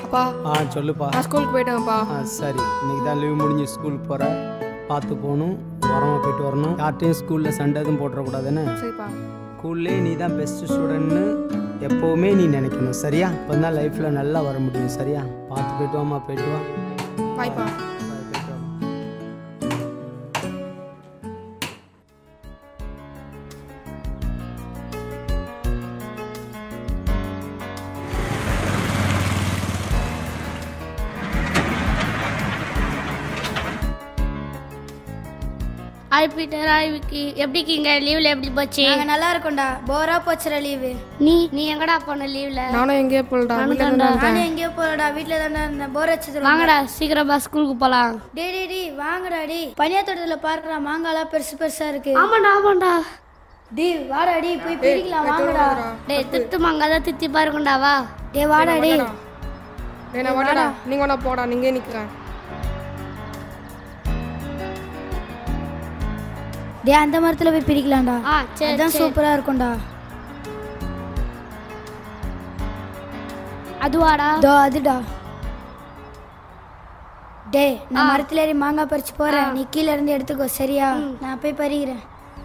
அப்பா ஆ சொல்லுப்பா நான் ஸ்கூலுக்கு போயிட்டேன்ப்பா ஆ சரி இன்னைக்கு தான் லீவ் முடிஞ்சு ஸ்கூலுக்கு போகிற பார்த்து போகணும் உரமாக போயிட்டு வரணும் யார்ட்டையும் ஸ்கூலில் சண்டை எதுவும் போட்டுறக்கூடாதுன்னு சரிப்பா ஸ்கூல்லே நீ தான் பெஸ்ட் ஸ்டூடெண்ட்னு எப்போவுமே நீ நினைக்கணும் சரியா இப்போ தான் லைஃப்பில் நல்லா வர முடியும் சரியா பார்த்து போயிட்டு வாம்மா போயிட்டு வா பாய்ப்பா Bye, போயிட்டு வா ஹாய் பீட்டர் ஹாய் விக்கி எப்படி இருக்கீங்க லீவ்ல எப்படி போச்சு நாங்க நல்லா இருக்கோம்டா போரா போச்சுற லீவு நீ நீ எங்கடா போன லீவ்ல நானும் எங்கேயோ போகலடா வீட்டில் தான் இருந்தேன் நானும் எங்கேயோ போறடா வீட்ல தானே இருந்தேன் போர் அடிச்சது வாங்கடா சீக்கிரமா ஸ்கூலுக்கு போலாம் டே டே டே வாங்கடா டி பனியாத்தோட்டத்துல பார்க்கறா மாங்காலாம் பெருசு பெருசா இருக்கு ஆமாண்டா ஆமாண்டா டி வாடா டி போய் பிரிக்கலாம் வாங்கடா டேய் திட்டு மங்காதான் தித்தி பாருங்கடா வா டே வாடா டி டேய் நான் வாடா நீங்கள் வேணா போடா நீங்கள் நிற்கிறேன் டே அந்த மரத்துல போய் பிரிக்கலாம்டா ஆ சரி அதான் சூப்பரா இருக்கும்டா அதுவாடா தோ அதுடா டே நான் மரத்துல ஏறி மாங்காய் பறிச்சு போறேன் நீ கீழ இருந்து எடுத்துக்கோ சரியா நான் போய் பறிக்கிறேன்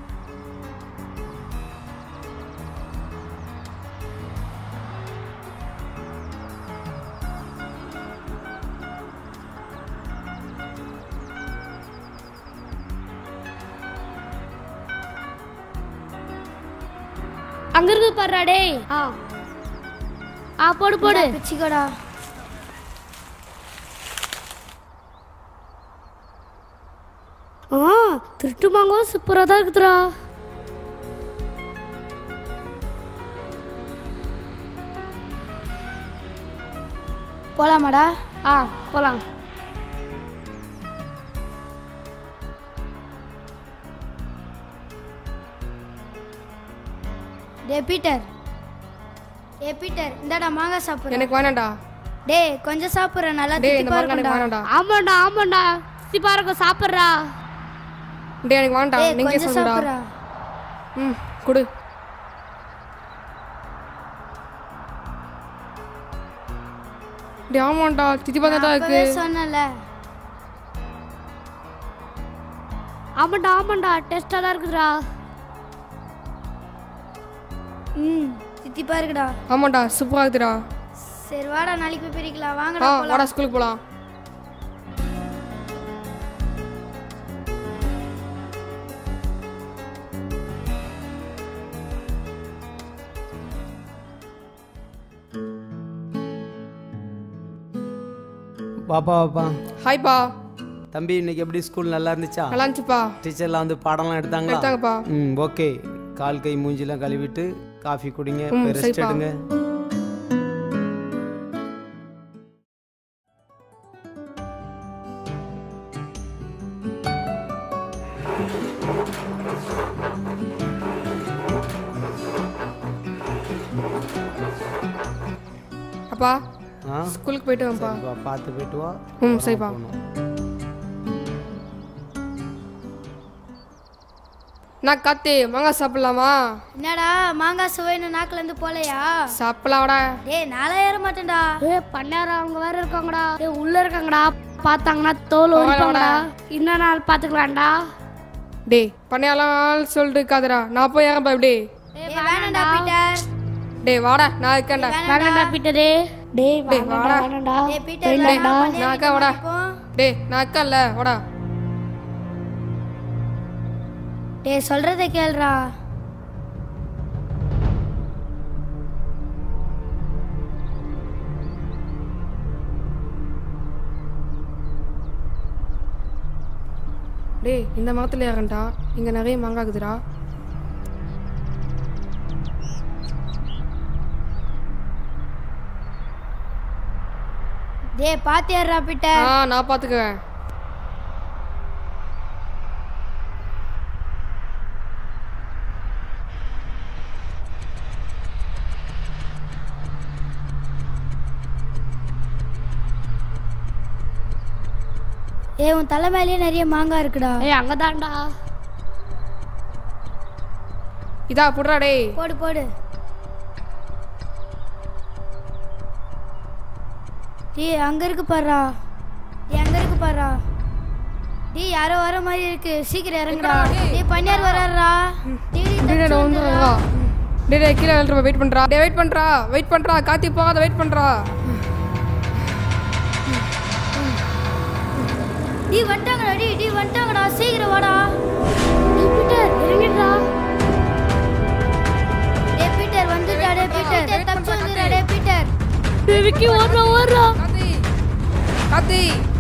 அங்க இருக்கு பாருடா டேய் ஆ ஆ போடு போடு பிச்சுக்கோடா ஆ திருட்டு மாங்காவும் சூப்பரா தான் இருக்குதுடா போலாமாடா ஆ போலாம் டே பீட்டர் ஏ பீட்டர் இந்தாடா மாங்காய் சாப்பிட்றேன் எனக்கு வேணாம்டா டேய் கொஞ்சம் சாப்பிட்றேன் நல்லா டேய் தித்தி இந்த மாதிரி எனக்கு பாருங்கடா வேணாம்டா ஆமாண்டா ஆமாண்டா சித்தி பாருங்க சாப்பிட்றா டேய் எனக்கு வேண்டாம் டேய் நீங்கள் கொஞ்சம் சொல்லுடா சாப்பிட்றா ம் கொடு டேய் ஆமாண்டா தித்தி பார்த்தா தான் இருக்கு அப்பவே சொன்னல ஆமாண்டா ஆமாண்டா டேஸ்டா தான் இருக்குதுடா ம் தித்தி பாருங்கடா ஆமாண்டா சூப்பராக இருக்குதுடா சரி வாடா நாளைக்கு போய் பிரிக்கலாம் ஆ வாங்கடா போலாம் வாடா ஸ்கூலுக்கு போகலாம் பாப்பா பாப்பா ஹாய்ப்பா தம்பி இன்னைக்கு எப்படி ஸ்கூல் நல்லா இருந்துச்சா நல்லா இருந்துச்சுப்பா டீச்சர்லாம் வந்து பாடம்லாம் எடுத்தாங்களா எடுத்தாங்கப்பா ம் ஓகே கால் கை மூஞ்சிலாம் கழுவிட்டு காஃபி குடிங்க ம், போய் ரெஸ்ட் சரிப்பா. எடுங்க அப்பா ஆ ஸ்கூலுக்கு போயிட்டு வாப்பா சரிப்பா பார்த்து போயிட்டு வா ம் சரிப்பா போகணும். நான் காத்து மாங்காய் சாப்பிடலாமா என்னடா மாங்காய் சுவைன்னு நாக்குல இருந்து போலையா சாப்பிடலாம்டா டேய் நாளா ஏற மாட்டேன்டா ஏ பண்ணாரம் அவங்க வேற இருக்காங்கடா ஏ உள்ள இருக்காங்கடா பார்த்தாங்கன்னா தோல் ஒடிப்பாங்கடா இன்னும் நாள் பாத்துக்கலாம்டா டேய் பண்ணையாலாம் சொல்லிட்டு இருக்காதடா நான் போய் ஏறப்பா இப்படி டேய் வேணாம்டா பீட்டர் டேய் வாடா நான் இருக்கேன்டா வேணாண்டா பீட்டரே டேய் டேய் வாடா வேணாண்டா டேய் பீட்டர் டேய், நான் நான் இருக்கேன் வாடா பண்ணிருக்கேன் டேய் நான் இருக்கேன்ல வாடா டேய் சொல்றத கேளுடா டேய் இந்த மரத்துல ஏறண்டா இங்க நிறைய மாங்காய் இருக்குதுடா டேய் பாத்து ஏறுடா பீட்டர் ஆ நான் பாத்துக்குவேன் ஏய் உன் தலை மேலேயே நிறைய மாங்காய் இருக்குடா ஏய் அங்கதான்டா இதா புடுறா டேய் போடு போடு டேய் அங்க இருக்கு பாருடா டேய் அங்க இருக்கு பாருடா டேய் யாரோ வர மாதிரி இருக்கு சீக்கிரம் இறங்குடா டேய் பன்னியார் வராருடா டேய் டேய், டேய் தப்பிச்சு வந்து வந்துடுடா. வா டேய் டேய் கீழே விழுற வெயிட் பண்றா டேய் வெயிட் பண்றா வெயிட் பண்றா காத்தி போகாத வெயிட் பண்றா டேய் வந்துட்டாங்கடா டேய் டேய் வந்துட்டாங்கடா சீக்கிரம் வாடா டேய் பீட்டர் இறங்கிடுடா டேய் பீட்டர் வந்துடா டேய் பீட்டர் wait தப்பிச்சு பண்றா, வந்துடா டேய் பீட்டர் டேய் விக்கி ஓடுறா ஓடுறா காத்தி காத்தி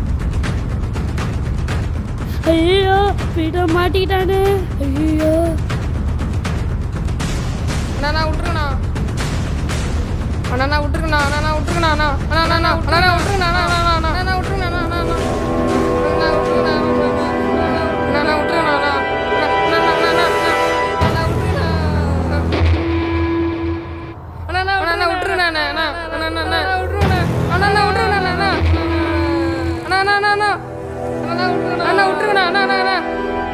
ஐயோ பீட்டர் மாட்டிக்கிட்டானே ஐயோ அண்ணா நான் விட்டுருங்கண்ணா அண்ணா நான் விட்டுருங்கண்ணா அண்ணா நான் விட்டுருங்கண்ணா அண்ணா அண்ணா அண்ணா அண்ணா அண்ணா நான் விட்டுருங்கண்ணா அண்ணா அண்ணா அண்ணா அண்ணா நான் விட்டுருங்கண்ணா அண்ணா அண்ணா அண்ணா நான் விட்டுருங்கண்ணா அண்ணா நான் விட்டுருங்கண்ணா அண்ணா அண்ணா அண்ணா அண்ணா அண்ணா அண்ணா அண்ணா நான் விட்டுருங்கண்ணா அண்ணா அண்ணா அண்ணா அண்ணா அண்ணா விட்டுருங்கண்ணா அண்ணா நான் விட்டுருங்கண்ணா அண்ணா அண்ணா அண்ணா அண்ணா அண்ணா அண்ணா விட்டுருங்கண்ணா அண்ணா விட்டுருங்கண்ணா அண்ணா அண்ணா அண்ணா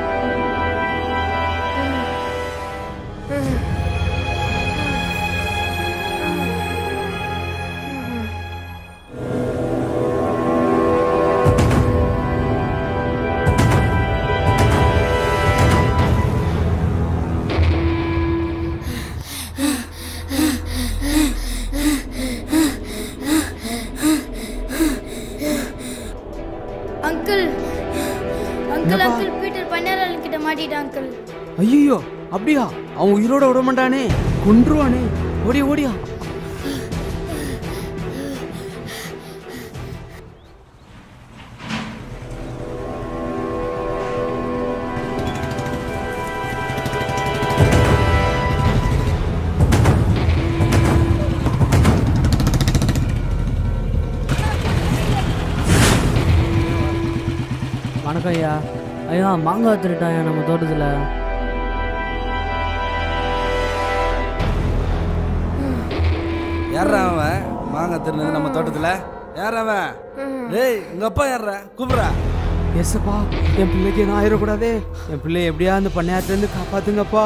அங்கிள் அங்கிள் அங்கிள் பீட்டர் பன்னியார் கிட்ட மாட்டிட்டான் அங்கிள் ஐயோ அப்படியா அவன் உயிரோட விட மாட்டானே கொன்றுவானே ஓடியா ஓடியா வணக்கம் ஐயா ஐயா மாங்காய் திருட்டாயா நம்ம தோட்டத்தில் யாரா அவன் மாங்காய் திருநது நம்ம தோட்டத்துல யார் அவன் டேய் உங்க அப்பா யாரா கூப்பிடுறா எஸ்ப்பா என் பிள்ளைக்கு எதுவும் ஆயிடக்கூடாதே என் பிள்ளை எப்படியா அந்த பண்ணையாட்டிலேருந்து காப்பாத்துங்கப்பா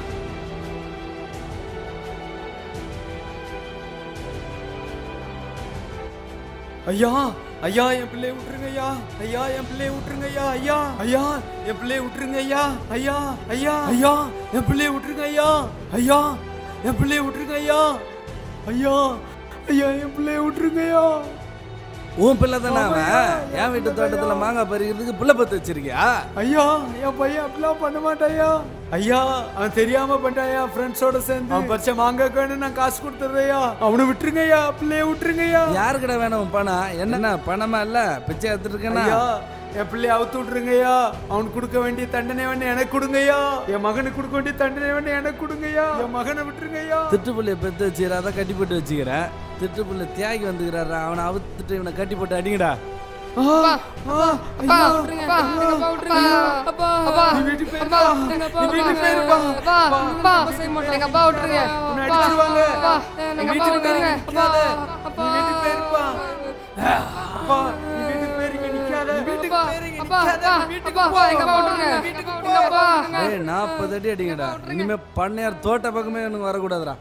ஐயா ஐயா என் பிள்ளைய விட்டுருங்க ஐயா ஐயா என் பிள்ளைய விட்டுருங்க ஐயா ஐயா ஐயா என் பிள்ளைய விட்டுருங்க ஐயா ஐயா ஐயா ஐயா என் பிள்ளைய விட்டுருங்க ஐயா ஐயா என் பிள்ளைய விட்டுருங்க ஐயா ஐயா ஐயா என் பிள்ளைய விட்டுருங்க ஐயா உன் பிள்ளை தானே அவன் என் வீட்டு தோட்டத்துல மாங்காய் பறிக்கிறதுக்கு பிள்ளை பத்து வச்சிருக்கியா ஐயா என் பையன் அப்படிலாம் பண்ண மாட்டாயா ஐயா அவன் தெரியாம பண்ணிட்டாயா ஃப்ரெண்ட்ஸோட சேர்ந்து அவன் பறிச்ச மாங்காய் வேணும் நான் காசு கொடுத்துறேயா அவனை விட்டுருங்க ஐயா பிள்ளைய விட்டுருங்க ஐயா யாருக்கிட்ட வேணும் உன் பணம் என்னண்ணா பணமா இல்ல பிச்சை எடுத்துட்டு இருக்கேனா ஐயா என் பிள்ளைய அவுத்து விட்டுருங்கய்யா அவனுக்கு கொடுக்க வேண்டிய தண்டனை வேணும் எனக்கு கொடுங்கய்யா என் மகனுக்கு கொடுக்க வேண்டிய தண்டனை வேணும் எனக்கு கொடுங்கய்யா என் மகனை விட்டுருங்கய்யா திட்டு புள்ளைய பெத்து வச்சுக்கிறா அதான் கட்டி போட்டு வச்சுக்கிறேன் திட்டு புள்ள தியாகி வந்துக்கிறாரா அவனை அவுத்துட்டு இவனை கட்டி போட்டு அடிங்கடா அப்பா அப்பா விட்டுருங்க அப்பா எங்க அப்பா விட்டுருங்க அப்பா அப்பா நீ வீட்டுக்கு அப்பா போயிருப்பா. எங்க அப்பா நீ வீட்டுக்கு விட்டுருங்க. போயிருப்பா. அப்பா அப்பா எங்க அப்பா விட்டுருங்க உன்னை அப்பா அடிச்சிருவாங்க. அப்பா நீ எங்க அப்பா வீட்டுக்கு விட்டுருங்க போயிருக்க அப்பா நிக்காத. நீ அப்பா வீட்டுக்கு போயிருப்பா. அப்பா, நீ வீட்டுக்கு போயிருக்க நிக்காத. அப்பா அப்பா அப்பா அப்பா எங்க அப்பா விட்டுருங்க எங்க அப்பா ஏய் நாற்பது அடி அடிங்கடா இனிமே பண்ணையார் தோட்ட பக்கமே எனக்கு வரக்கூடாதுடா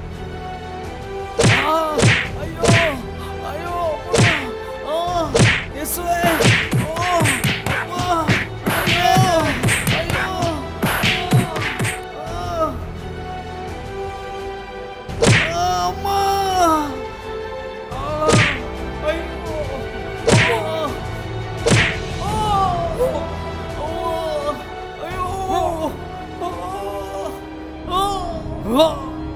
ஆ, ஐயோ, ஐயோ, ஆ, இயேசுவே. ஓ, அப்பா, ஐயோ, ஐயோ, ஆ, ஆ, அம்மா. ஆ, ஐயோ, ஆ, ஆ, ஓ, ஐயோ, ஆ, ஆ.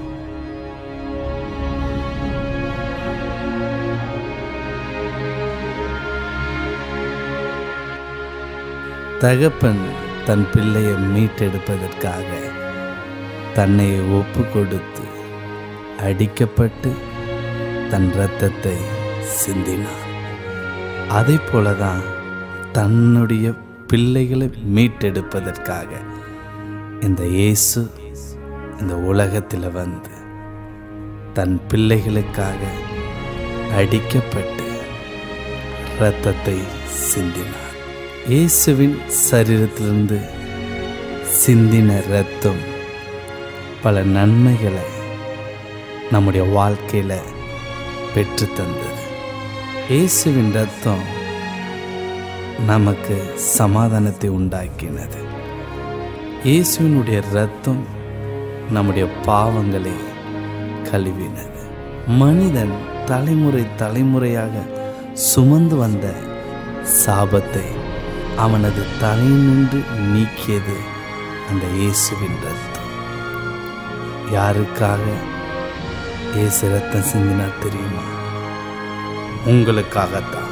தகப்பன் தன் பிள்ளையை மீட்டெடுப்பதற்காக தன்னை ஒப்பு கொடுத்து அடிக்கப்பட்டு தன் இரத்தத்தை சிந்தினார் அதே போலதான் தன்னுடைய பிள்ளைகளை மீட்டெடுப்பதற்காக இந்த இயேசு இந்த உலகத்தில் வந்து தன் பிள்ளைகளுக்காக அடிக்கப்பட்டு இரத்தத்தை சிந்தினார் இயேசுவின் சரீரத்திலிருந்து சிந்தின இரத்தம் பல நன்மைகளை நம்முடைய வாழ்க்கையில் பெற்று தந்தது இயேசுவின் ரத்தம் நமக்கு சமாதானத்தை உண்டாக்கினது இயேசுவினுடைய ரத்தம் நம்முடைய பாவங்களை கழுவினது மனிதன் தலைமுறை தலைமுறையாக சுமந்து வந்த சாபத்தை அவனது தலையினின்று நீக்கியது அந்த இயேசுவின் ரத்தம் யாருக்காக இயேசு ரத்தம் சிந்தினா தெரியுமா உங்களுக்காகத்தான்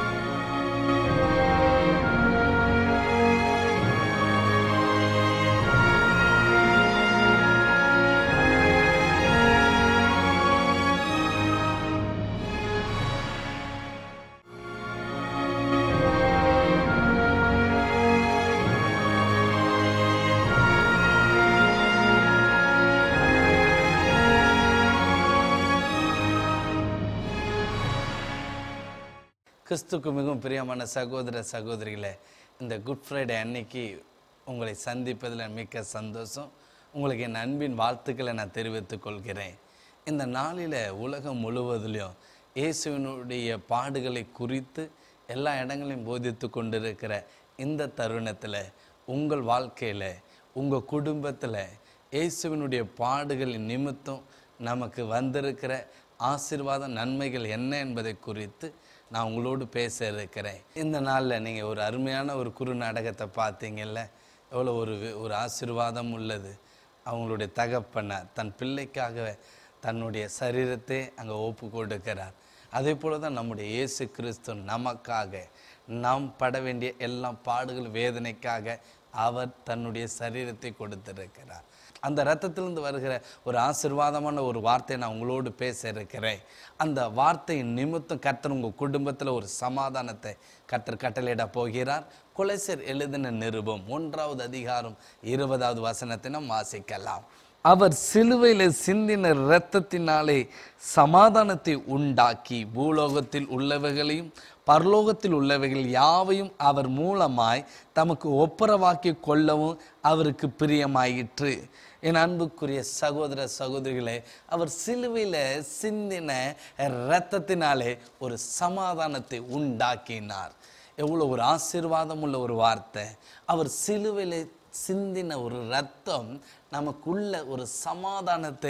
கிறிஸ்துக்கு மிகவும் பிரியமான சகோதர சகோதரிகளே இந்த குட் ஃப்ரைடே அன்னைக்கு உங்களை சந்திப்பதில் மிக்க சந்தோஷம் உங்களுக்கு என் அன்பின் வாழ்த்துக்களை நான் தெரிவித்துக் கொள்கிறேன் இந்த நாளில் உலகம் முழுவதிலும் இயேசுவினுடைய பாடுகளை குறித்து எல்லா இடங்களையும் போதித்து கொண்டிருக்கிற இந்த தருணத்தில் உங்கள் வாழ்க்கையில் உங்கள் குடும்பத்தில் இயேசுவினுடைய பாடுகளின் நிமித்தம் நமக்கு வந்திருக்கிற ஆசீர்வாத நன்மைகள் என்ன என்பதை குறித்து நான் உங்களோடு பேச இருக்கிறேன் இந்த நாளில் நீங்கள் ஒரு அருமையான ஒரு குறு நாடகத்தை பார்த்தீங்கல்ல எவ்வளோ ஒரு வி- ஒரு ஆசீர்வாதம் உள்ளது அவங்களுடைய தகப்பனை தன் பிள்ளைக்காக தன்னுடைய சரீரத்தை அங்கே ஒப்பு கொடுக்கிறார் அதே போல தான் நம்முடைய இயேசு கிறிஸ்து நமக்காக நாம் பட வேண்டிய எல்லா பாடுகள் வேதனைக்காக அவர் தன்னுடைய சரீரத்தை கொடுத்திருக்கிறார் அந்த ரத்தத்திலிருந்து வருகிற ஒரு ஆசீர்வாதமான ஒரு வார்த்தையை நான் உங்களோடு பேச இருக்கிறேன் அந்த வார்த்தையின் நிமித்தம் கர்த்தர் உங்கள் குடும்பத்தில் ஒரு சமாதானத்தை கர்த்தர் கட்டளையிட போகிறார் கொலைசர் எழுதின நிருபம் ஒன்றாவது அதிகாரம் இருபதாவது வசனத்தை நாம் வாசிக்கலாம் அவர் சிலுவையில் சிந்தின இரத்தத்தினாலே சமாதானத்தை உண்டாக்கி பூலோகத்தில் உள்ளவைகளையும் பரலோகத்தில் உள்ளவைகள் யாவையும் அவர் மூலமாய் தமக்கு ஒப்புரவாக்கி கொள்ளவும் அவருக்கு பிரியமாயிற்று என் அன்புக்குரிய சகோதர சகோதரிகளே அவர் சிலுவையில் சிந்தின இரத்தத்தினாலே ஒரு சமாதானத்தை உண்டாக்கினார் எவ்வளோ ஒரு ஆசீர்வாதம் உள்ள ஒரு வார்த்தை அவர் சிலுவையில் சிந்தின ஒரு ரத்தம் நமக்குள்ள ஒரு சமாதானத்தை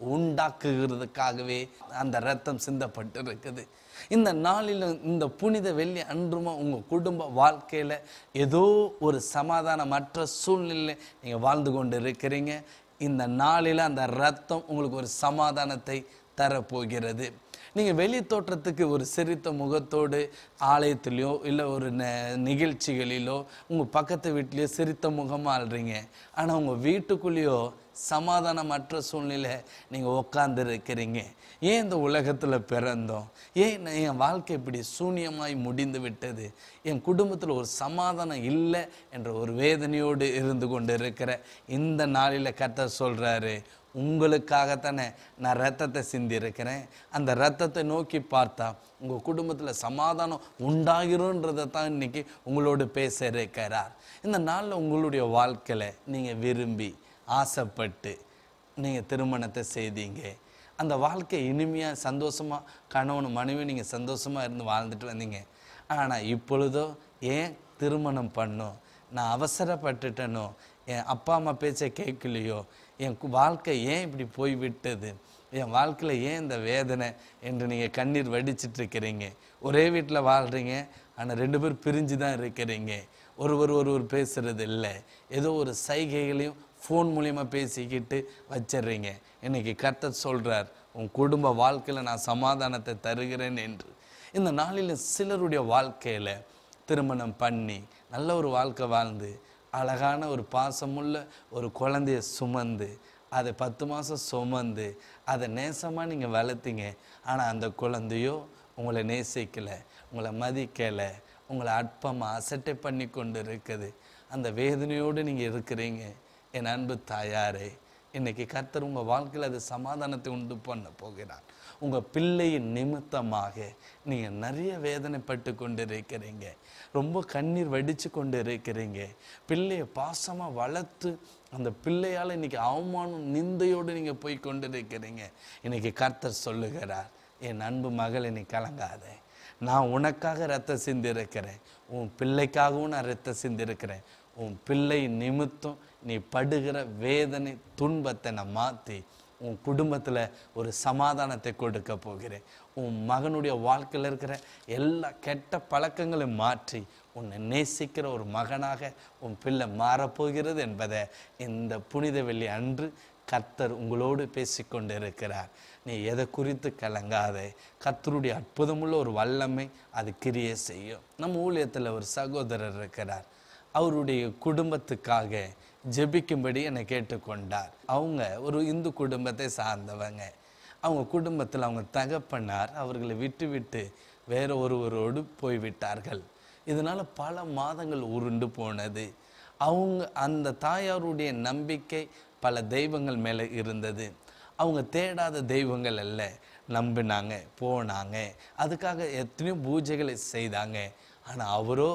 உண்டாக்குகிறதுக்காகவே அந்த ரத்தம் சிந்தப்பட்டு இருக்குது இந்த நாளில் இந்த புனித வெள்ளி அன்றுமா உங்கள் குடும்ப வாழ்க்கையில் ஏதோ ஒரு சமாதானமற்ற சூழ்நிலை நீங்கள் வாழ்ந்து கொண்டு இருக்கிறீங்க இந்த நாளில் அந்த ரத்தம் உங்களுக்கு ஒரு சமாதானத்தை தரப்போகிறது நீங்கள் வெளி தோற்றத்துக்கு ஒரு சிரித்த முகத்தோடு ஆலயத்திலையோ இல்லை ஒரு ந நிகழ்ச்சிகளிலோ உங்கள் பக்கத்து வீட்லேயோ சிரித்த முகமாக ஆள்றீங்க ஆனால் உங்கள் வீட்டுக்குள்ளேயோ சமாதானமற்ற சூழ்நிலை நீங்கள் உட்கார்ந்து இருக்கிறீங்க ஏன் இந்த உலகத்தில் பிறந்தோம் ஏன் நான் என் வாழ்க்கை இப்படி சூனியமாய் முடிந்து விட்டது என் குடும்பத்தில் ஒரு சமாதானம் இல்லை என்ற ஒரு வேதனையோடு இருந்து கொண்டு இருக்கிற இந்த நாளில் கர்த்தர் சொல்கிறாரு உங்களுக்காகத்தானே நான் ரத்தத்தை சிந்தியிருக்கிறேன் அந்த ரத்தத்தை நோக்கி பார்த்தா உங்கள் குடும்பத்தில் சமாதானம் உண்டாகிறோன்றதை தான் இன்னைக்கு உங்களோடு பேச இருக்கிறார் இந்த நாளில் உங்களுடைய வாழ்க்கையில் நீங்கள் விரும்பி ஆசைப்பட்டு நீங்கள் திருமணத்தை செய்தீங்க அந்த வாழ்க்கை இனிமையாக சந்தோஷமாக கணவன் மனைவி நீங்கள் சந்தோஷமாக இருந்து வாழ்ந்துட்டு வந்தீங்க ஆனால் இப்பொழுதோ ஏன் திருமணம் பண்ணும் நான் அவசரப்பட்டுட்டேனோ என் அப்பா அம்மா பேச்சை கேட்கலையோ என் கு- வாழ்க்கை ஏன் இப்படி போய் விட்டது என் வாழ்க்கையில் ஏன் இந்த வேதனை என்று நீங்கள் கண்ணீர் வடிச்சிட்டு இருக்கிறீங்க ஒரே வீட்டில் வாழ்கிறீங்க ஆனால் ரெண்டு பேர் பிரிஞ்சு தான் இருக்கிறீங்க ஒருவர் ஒருவர் பேசுறது இல்லை ஏதோ ஒரு சைகைகளையும் ஃபோன் மூலியமாக பேசிக்கிட்டு வச்சிடுறீங்க இன்னைக்கு கர்த்தர் சொல்கிறார் உன் குடும்ப வாழ்க்கையில் நான் சமாதானத்தை தருகிறேன் என்று இந்த நாளில் சிலருடைய வாழ்க்கையில் திருமணம் பண்ணி நல்ல ஒரு வாழ்க்கை வாழ்ந்து அழகான ஒரு பாசமுள்ள ஒரு குழந்தைய சுமந்து அதை பத்து மாதம் சுமந்து அதை நேசமாக நீங்கள் வளர்த்தீங்க ஆனால் அந்த குழந்தையோ உங்களை நேசிக்கலை உங்களை மதிக்கலை உங்களை அற்பமாக அசட்டை பண்ணி கொண்டு இருக்குது அந்த வேதனையோடு நீங்கள் இருக்கிறீங்க என் அன்பு தாயாரே இன்னைக்கு கர்த்தர் உங்கள் வாழ்க்கையில் அது சமாதானத்தை உண்டு பண்ண போகிறார் உங்கள் பிள்ளையின் நிமித்தமாக நீங்கள் நிறைய வேதனைப்பட்டு கொண்டு இருக்கிறீங்க ரொம்ப கண்ணீர் வடித்து கொண்டு இருக்கிறீங்க பிள்ளையை பாசமாக வளர்த்து அந்த பிள்ளையால் இன்னைக்கு அவமானம் நிந்தையோடு நீங்கள் போய் கொண்டு இருக்கிறீங்க இன்னைக்கு கர்த்தர் சொல்லுகிறார் என் அன்பு மகளை நீ கலங்காதே நான் உனக்காக ரத்தம் சிந்திருக்கிறேன் உன் பிள்ளைக்காகவும் நான் ரத்தம் சிந்திருக்கிறேன் உன் பிள்ளை நிமித்தம் நீ படுகிற வேதனை துன்பத்தை நான் மாற்றி உன் குடும்பத்தில் ஒரு சமாதானத்தை கொடுக்க போகிறேன் உன் மகனுடைய வாழ்க்கையில் இருக்கிற எல்லா கெட்ட பழக்கங்களையும் மாற்றி உன்னை நேசிக்கிற ஒரு மகனாக உன் பிள்ளை மாறப்போகிறது என்பதை இந்த புனித வெள்ளி அன்று கர்த்தர் உங்களோடு பேசிக்கொண்டு இருக்கிறார் நீ எதை குறித்து கலங்காதே கர்த்தருடைய அற்புதமுள்ள ஒரு வல்லமை அது கிரியை செய்யும் நம்ம ஊழியத்தில் ஒரு சகோதரர் இருக்கிறார் அவருடைய குடும்பத்துக்காக ஜெபிக்கும்படி என்னை கேட்டுக்கொண்டார் அவங்க ஒரு இந்து குடும்பத்தை சார்ந்தவங்க அவங்க குடும்பத்தில் அவங்க தகப்பனார் அவர்களை விட்டு விட்டு வேற ஒருவரோடு போய்விட்டார்கள் இதனால பல மாதங்கள் உருண்டு போனது அவங்க அந்த தாயாருடைய நம்பிக்கை பல தெய்வங்கள் மேலே இருந்தது அவங்க தேடாத தெய்வங்கள் அல்ல நம்பினாங்க போனாங்க அதுக்காக எத்தனையோ பூஜைகளை செய்தாங்க ஆனால் அவரோ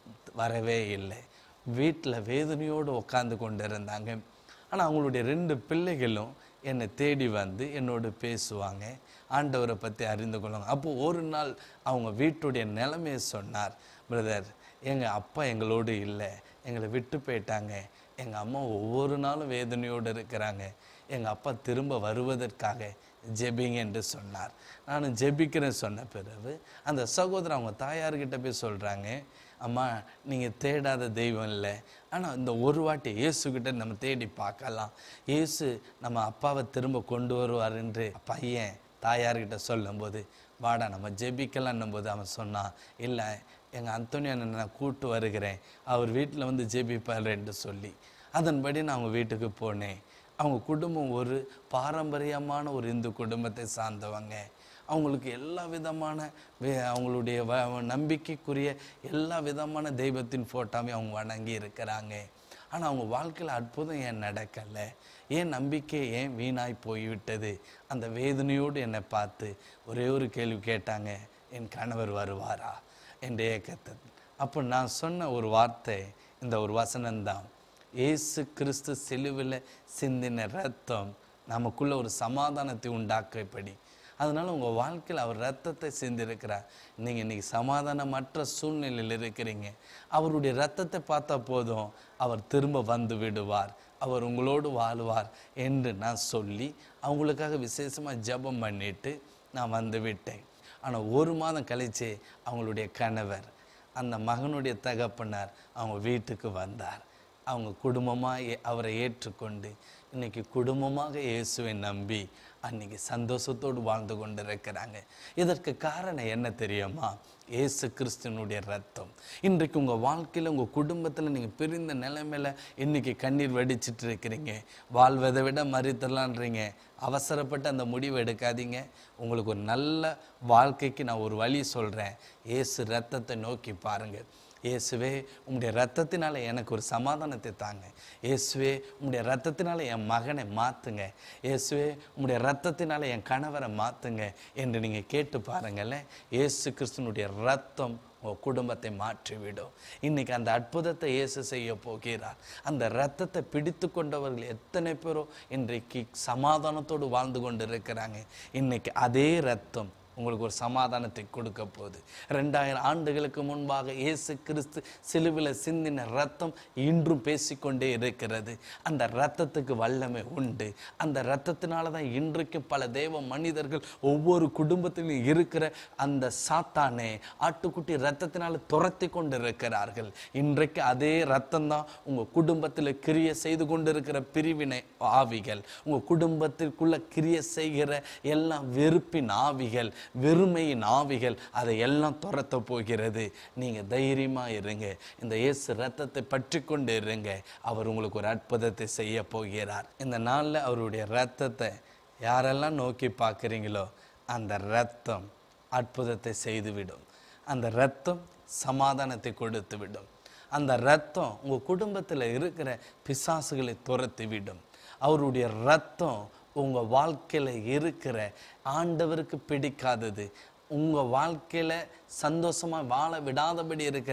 வரவே இல்லை வீட்டில் வேதனையோடு உட்காந்து கொண்டு இருந்தாங்க ஆனால் அவங்களுடைய ரெண்டு பிள்ளைகளும் என்னை தேடி வந்து என்னோடு பேசுவாங்க ஆண்டவரை பற்றி அறிந்து கொள்வாங்க அப்போ ஒரு நாள் அவங்க வீட்டுடைய நிலைமையை சொன்னார் பிரதர் எங்கள் அப்பா எங்களோடு இல்லை எங்களை விட்டு போயிட்டாங்க எங்கள் அம்மா ஒவ்வொரு நாளும் வேதனையோடு இருக்கிறாங்க எங்கள் அப்பா திரும்ப வருவதற்காக ஜெபிங்க என்று சொன்னார் நான் ஜெபிக்கிறேன் சொன்ன பிறகு அந்த சகோதரன் அவங்க தாயார்கிட்ட போய் சொல்கிறாங்க அம்மா நீங்கள் தேடாத தெய்வம் இல்லை ஆனால் இந்த ஒரு வாட்டி இயேசுக்கிட்ட நம்ம தேடி பார்க்கலாம் இயேசு நம்ம அப்பாவை திரும்ப கொண்டு வருவார் என்று பையன் தாயார்கிட்ட சொல்லும்போது வாடா நம்ம ஜெபிக்கலான்னும் போது அவன் சொன்னான் இல்லை எங்கள் அந்தோனியா நான் கூட்டு வருகிறேன் அவர் வீட்டில் வந்து ஜெபிப்பார் என்று சொல்லி அதன்படி நான் அவங்க வீட்டுக்கு போனேன் அவங்க குடும்பம் ஒரு பாரம்பரியமான ஒரு இந்து குடும்பத்தை சார்ந்தவங்க அவங்களுக்கு எல்லா விதமான வே- அவங்களுடைய வ- நம்பிக்கைக்குரிய எல்லா விதமான தெய்வத்தின் ஃபோட்டோவே அவங்க வணங்கி இருக்கிறாங்க ஆனால் அவங்க வாழ்க்கையில் அற்புதம் ஏன் நடக்கலை ஏன் நம்பிக்கை ஏன் வீணாய் போய்விட்டது அந்த வேதனையோடு என்னை பார்த்து ஒரே ஒரு கேள்வி கேட்டாங்க என் கணவர் வருவாரா என்ற ஏக்கத்தை அப்போ நான் சொன்ன ஒரு வார்த்தை இந்த ஒரு வசனம்தான் இயேசு கிறிஸ்து சிலுவில் சிந்தின ரத்தம் நமக்குள்ள ஒரு சமாதானத்தை உண்டாக்கப்படி அதனால உங்கள் வாழ்க்கையில் அவர் ரத்தத்தை சிந்திருக்கிறார் நீங்கள் இன்னைக்கு சமாதானமற்ற சூழ்நிலையில் இருக்கிறீங்க அவருடைய ரத்தத்தை பார்த்தா போதும் அவர் திரும்ப வந்து விடுவார் அவர் உங்களோடு வாழுவார் என்று நான் சொல்லி அவங்களுக்காக விசேஷமாக ஜெபம் பண்ணிட்டு நான் வந்து விட்டேன் ஆனால் ஒரு மாதம் கழிச்சு அவங்களுடைய கணவர் அந்த மகனுடைய தகப்பனார் அவங்க வீட்டுக்கு வந்தார் அவங்க குடும்பமாக அவரை ஏற்றுக்கொண்டு இன்னைக்கு குடும்பமாக இயேசுவை நம்பி அன்னைக்கு சந்தோஷத்தோடு வாழ்ந்து கொண்டு இருக்கிறாங்க இதற்கு காரணம் என்ன தெரியுமா இயேசு கிறிஸ்துவனுடைய ரத்தம் இன்றைக்கு உங்கள் வாழ்க்கையில் உங்கள் குடும்பத்தில் நீங்கள் பிரிந்த நிலைமையில இன்னைக்கு கண்ணீர் வடிச்சிட்டு இருக்கிறீங்க வாழ்வதை விட மறித்தலான்றீங்க அவசரப்பட்டு அந்த முடிவை எடுக்காதீங்க உங்களுக்கு ஒரு நல்ல வாழ்க்கைக்கு நான் ஒரு வழி சொல்கிறேன் இயேசு ரத்தத்தை நோக்கி பாருங்கள் இயேசுவே உம்முடைய ரத்தத்தினால எனக்கு ஒரு சமாதானத்தை தாங்க இயேசுவே உம்முடைய ரத்தத்தினால என் மகனை மாற்றுங்க இயேசுவே உம்முடைய ரத்தத்தினால என் கணவரை மாற்றுங்க என்று நீங்கள் கேட்டு பாருங்களேன் இயேசு கிறிஸ்துனுடைய ரத்தம் உங்கள் குடும்பத்தை மாற்றிவிடும் இன்னைக்கு அந்த அற்புதத்தை இயேசு செய்ய போகிறார் அந்த ரத்தத்தை பிடித்து கொண்டவர்கள் எத்தனை பேரோ இன்றைக்கு சமாதானத்தோடு வாழ்ந்து கொண்டு இருக்கிறாங்க இன்னைக்கு அதே ரத்தம் உங்களுக்கு ஒரு சமாதானத்தை கொடுக்க போகுது ரெண்டாயிரம் ஆண்டுகளுக்கு முன்பாக இயேசு கிறிஸ்து சிலுவில் சிந்தின ரத்தம் இன்றும் பேசிக்கொண்டே இருக்கிறது அந்த ரத்தத்துக்கு வல்லமை உண்டு அந்த ரத்தத்தினால தான் இன்றைக்கும் பல தேவ மனிதர்கள் ஒவ்வொரு குடும்பத்திலும் இருக்கிற அந்த சாத்தானே ஆட்டுக்குட்டி ரத்தத்தினால துரத்தி கொண்டு இருக்கிறார்கள் இன்றைக்கு அதே ரத்தம் தான் உங்கள் குடும்பத்தில் கிரிய செய்து கொண்டிருக்கிற பிரிவினை ஆவிகள் உங்கள் குடும்பத்திற்குள்ள கிரிய செய்கிற எல்லாம் வெறுப்பின் ஆவிகள் வெறுமையின் ஆவிகள் அதை எல்லாம் துரத்த போகிறது நீங்கள் தைரியமாக இருங்க இந்த இயேசு ரத்தத்தை பற்றி கொண்டு இருங்க அவர் உங்களுக்கு ஒரு அற்புதத்தை செய்ய போகிறார் இந்த நாளில் அவருடைய ரத்தத்தை யாரெல்லாம் நோக்கி பார்க்குறீங்களோ அந்த ரத்தம் அற்புதத்தை செய்துவிடும் அந்த ரத்தம் சமாதானத்தை கொடுத்து விடும் அந்த ரத்தம் உங்கள் குடும்பத்தில் இருக்கிற பிசாசுகளை துரத்தி விடும் அவருடைய ரத்தம் உங்கள் வாழ்க்கையில் இருக்கிற ஆண்டவருக்கு பிடிக்காதது உங்கள் வாழ்க்கையில் சந்தோஷமாக வாழ விடாதபடி இருக்கிற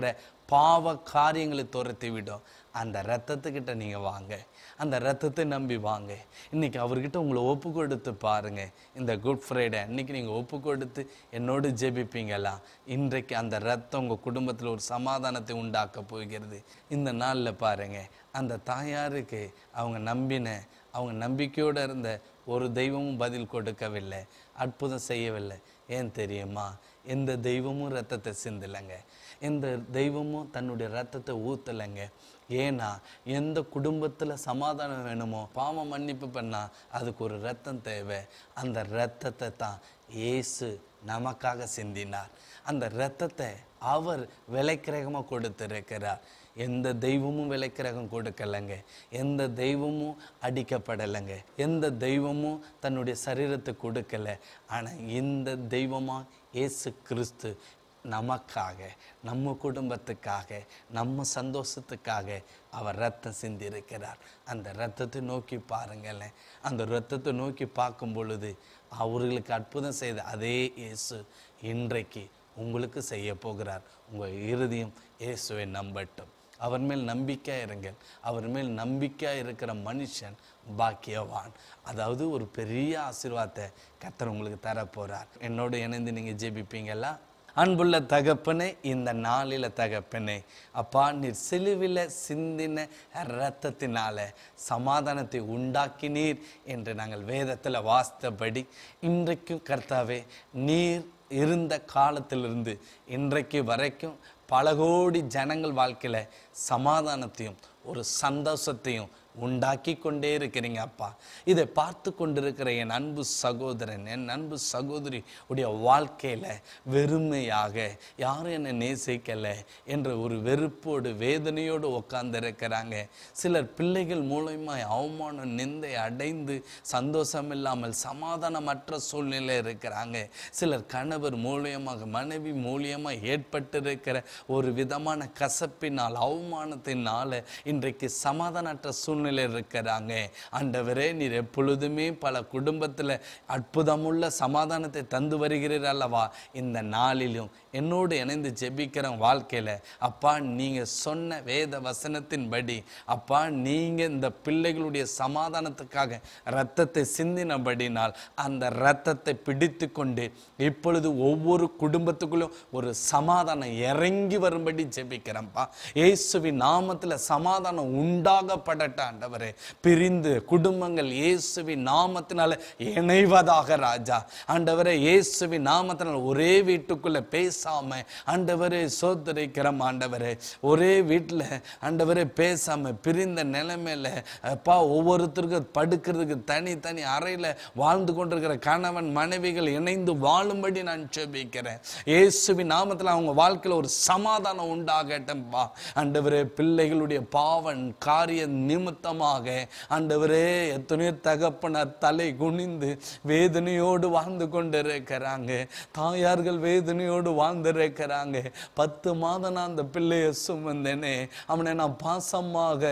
பாவ காரியங்களை துரத்தி விடும் அந்த ரத்தத்துக்கிட்ட நீங்கள் வாங்க அந்த ரத்தத்தை நம்பி வாங்க இன்னைக்கு அவர்கிட்ட உங்களை ஒப்பு கொடுத்து பாருங்க இந்த குட் ஃப்ரைடே அன்னைக்கு நீங்கள் ஒப்பு கொடுத்து என்னோடு ஜெபிப்பீங்களா இன்றைக்கு அந்த ரத்தம் உங்கள் குடும்பத்தில் ஒரு சமாதானத்தை உண்டாக்க போகிறது இந்த நாளில் பாருங்க அந்த தாயாருக்கு அவங்க நம்பின அவங்க நம்பிக்கையோடு இருந்த ஒரு தெய்வமும் பதில் கொடுக்கவில்லை அற்புதம் செய்யவில்லை ஏன் தெரியுமா எந்த தெய்வமும் ரத்தத்தை சிந்தலைங்க எந்த தெய்வமும் தன்னுடைய ரத்தத்தை ஊற்றலைங்க ஏன்னா எந்த குடும்பத்தில் சமாதானம் வேணுமோ பாவ மன்னிப்பு பண்ணா அதுக்கு ஒரு ரத்தம் தேவை அந்த ரத்தத்தை தான் இயேசு நமக்காக சிந்தினார் அந்த ரத்தத்தை அவர் விலைக்கிரகமாக கொடுத்திருக்கிறார் எந்த தெய்வமும் விலைக்கிரகம் கொடுக்கலைங்க எந்த தெய்வமும் அடிக்கப்படலைங்க எந்த தெய்வமும் தன்னுடைய சரீரத்தை கொடுக்கல ஆனால் இந்த தெய்வமாக இயேசு கிறிஸ்து நமக்காக நம்ம குடும்பத்துக்காக நம்ம சந்தோஷத்துக்காக அவர் ரத்தம் சிந்தி இருக்கிறார் அந்த ரத்தத்தை நோக்கி பாருங்களேன் அந்த ரத்தத்தை நோக்கி பார்க்கும் பொழுது அவர்களுக்கு அற்புதம் செய்த அதே இயேசு இன்றைக்கு உங்களுக்கு செய்ய போகிறார் உங்கள் இறுதியும் இயேசுவை நம்பட்டும் அவர் மேல் நம்பிக்கை இருங்கள் அவர் மேல் நம்பிக்கை இருக்கிற மனுஷன் பாக்கியவான் அதாவது ஒரு பெரிய ஆசீர்வாதத்தை கர்த்தர் உங்களுக்கு தரப்போறார் என்னோடு இணைந்து நீங்கள் ஜெபிப்பீங்களா அன்புள்ள தகப்பனே இந்த நாளில தகப்பனே அப்பா நீர் சிலுவில சிந்தின இரத்தத்தினால சமாதானத்தை உண்டாக்கினீர் என்று நாங்கள் வேதத்தில் வாசித்தபடி இன்றைக்கும் கர்த்தாவே நீர் இருந்த காலத்திலிருந்து இன்றைக்கு வரைக்கும் பல கோடி ஜனங்கள் வாழ்க்கையில் சமாதானத்தையும் ஒரு சந்தோஷத்தையும் உண்டாக்கி கொண்டே இருக்கிறீங்க அப்பா இதை பார்த்து கொண்டிருக்கிற என் அன்பு சகோதரன் என் அன்பு சகோதரி உடைய வாழ்க்கையில் வெறுமையாக யாரும் என்னை நேசிக்கலை என்ற ஒரு வெறுப்போடு வேதனையோடு உட்கார்ந்திருக்கிறாங்க சிலர் பிள்ளைகள் மூலயமாய் அவமானம் நிந்தை அடைந்து சந்தோஷம் இல்லாமல் சமாதானமற்ற சூழ்நிலை இருக்கிறாங்க சிலர் கணவர் மூலியமாக மனைவி மூலியமாக ஏற்பட்டிருக்கிற ஒரு விதமான கசப்பினால் அவமானத்தினால இன்றைக்கு சமாதானற்ற சூழ்நிலை இருக்கிறாங்க ஆண்டவரே நீர் எப்பொழுதுமே பல குடும்பத்தில் அற்புதமுள்ள சமாதானத்தை தந்து வருகிறீர் அல்லவா இந்த நாளிலும் என்னோடு இணைந்து ஜெபிக்கிற வாழ்க்கையில் அப்பா நீங்கள் சொன்ன வேத வசனத்தின்படி அப்பா நீங்கள் இந்த பிள்ளைகளுடைய சமாதானத்துக்காக ரத்தத்தை சிந்தினபடினால் அந்த ரத்தத்தை பிடித்து கொண்டு இப்பொழுது ஒவ்வொரு குடும்பத்துக்குள்ளும் ஒரு சமாதானம் இறங்கி வரும்படி ஜெபிக்கிறேன்ப்பா இயேசுவின் நாமத்தில் சமாதானம் உண்டாகப்படட்ட ஆண்டவரே பிரிந்து குடும்பங்கள் இயேசுவின் நாமத்தினால இணைவதாக ராஜா ஆண்டவரே இயேசுவின் நாமத்தினால் ஒரே வீட்டுக்குள்ள பேசாம ஆண்டவரே சோதரிக்கிறோம் ஆண்டவரே ஒரே வீட்டில் ஆண்டவரே பேசாம பிரிந்த நிலைமையில அப்பா ஒவ்வொருத்தருக்கும் படுக்கிறதுக்கு தனி தனி அறையில் வாழ்ந்து கொண்டிருக்கிற கணவன் மனைவிகள் இணைந்து வாழும்படி நான் ஜெபிக்கிறேன் இயேசுவின் நாமத்தில் அவங்க வாழ்க்கையில் ஒரு சமாதானம் உண்டாகட்டும்பா ஆண்டவரே பிள்ளைகளுடைய பாவன் காரிய நிமித்தமாக ஆண்டவரே எத்தனையோ தகப்பனர் தலை குனிந்து வேதனையோடு வாழ்ந்து கொண்டிருக்கிறாங்க தாயார்கள் வேதனையோடு வாழ்ந்திருக்கிறாங்க பத்து மாதம் நான் அந்த பிள்ளையை சுமந்தேனே அவனை நான் பாசமாக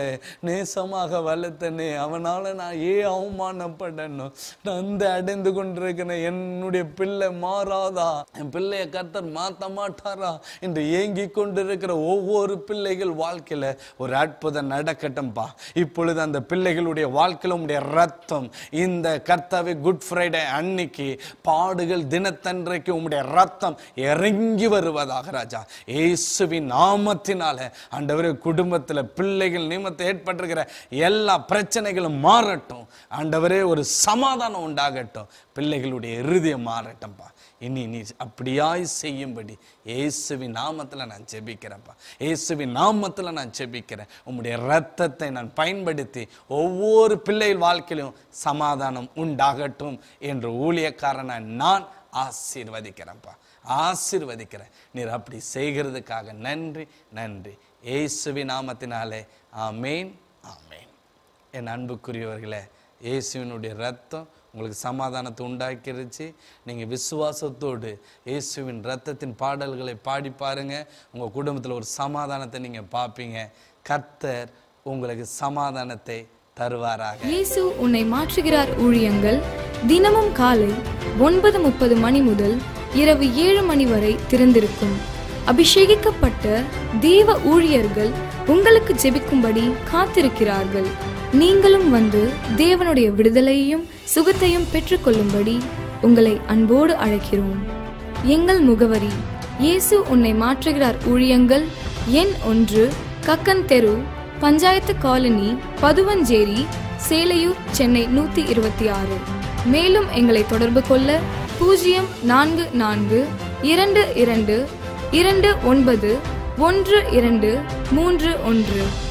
நேசமாக வளர்த்தனே அவனால நான் ஏன் அவமானப்படணும் நான் வந்து அடைந்து கொண்டிருக்கிறேன் என்னுடைய பிள்ளை மாறாதா என் பிள்ளைய கர்த்தர் மாத்த மாட்டாரா என்று ஏங்கி கொண்டிருக்கிற ஒவ்வொரு பிள்ளைகள் வாழ்க்கையில ஒரு அற்புதம் நடக்கட்டும்பா இப்பொழுது அந்த பிள்ளைகளுடைய வாழ்க்கையில உடைய ரத்தம் இந்த கர்த்தாவே குட் ஃப்ரைடே அன்னைக்கு பாடுகள் தினத்தன்றைக்கு உம்முடைய ரத்தம் இறங்கி வருவதாக ராஜா இயேசுவின் நாமத்தினால ஆண்டவரே குடும்பத்துல பிள்ளைகள் நிமித்தம் ஏற்பட்டிருக்கிற எல்லா பிரச்சனைகளும் மாறட்டும் ஆண்டவரே ஒரு சமாதானம் உண்டாகட்டும் பிள்ளைகளுடைய இருதயம் மாறட்டும்பா இனி நீ அப்படியாய் செய்யும்படி இயேசுவின் நாமத்துல நான் ஜெபிக்கிறேன்ப்பா இயேசுவின் நாமத்துல நான் ஜெபிக்கிறேன் உம்முடைய ரத்தத்தை நான் பயன்படுத்தி ஒவ்வொரு பிள்ளைகள் வாழ்க்கையிலும் சமாதானம் உண்டாகட்டும் என்று ஊழியக்காரனை நான் ஆசீர்வதிக்கிறேன்ப்பா ஆசீர்வதிக்கிறேன் நீர் அப்படி செய்கிறதுக்காக நன்றி நன்றி இயேசுவின் நாமத்தினாலே ஆமேன் ஆமேன் என் அன்புக்குரியவர்களே இயேசுவினுடைய ரத்தம் உங்களுக்கு சமாதானத்தை உண்டாக்கிருச்சு நீங்கள் விசுவாசத்தோடு இயேசுவின் ரத்தத்தின் பாடல்களை பாடி பாருங்க உங்கள் குடும்பத்தில் ஒரு சமாதானத்தை நீங்கள் பார்ப்பீங்க கர்த்தர் உங்களுக்கு சமாதானத்தை தருவாராக இயேசு உன்னை மாற்றுகிறார் ஊழியங்கள் தினமும் காலை ஒன்பது முப்பது மணி முதல் இரவு ஏழு மணி வரை திறந்திருக்கும் அபிஷேகிக்கப்பட்ட தேவ ஊழியர்கள் உங்களுக்கு ஜெபிக்கும்படி காத்திருக்கிறார்கள் நீங்களும் வந்து தேவனுடைய விடுதலையையும் சுகத்தையும் பெற்றுக்கொள்ளும்படி உங்களை அன்போடு அழைக்கிறோம் எங்கள் முகவரி இயேசு உன்னை மாற்றுகிறார் ஊழியங்கள் எண் ஒன்று கக்கன் தெரு பஞ்சாயத்து காலனி பதுவஞ்சேரி சேலையூர் சென்னை நூத்தி இருபத்தி ஆறு மேலும் எங்களை தொடர்பு கொள்ள பூஜ்ஜியம் நான்கு நான்கு இரண்டு இரண்டு இரண்டு ஒன்பது ஒன்று இரண்டு மூன்று ஒன்று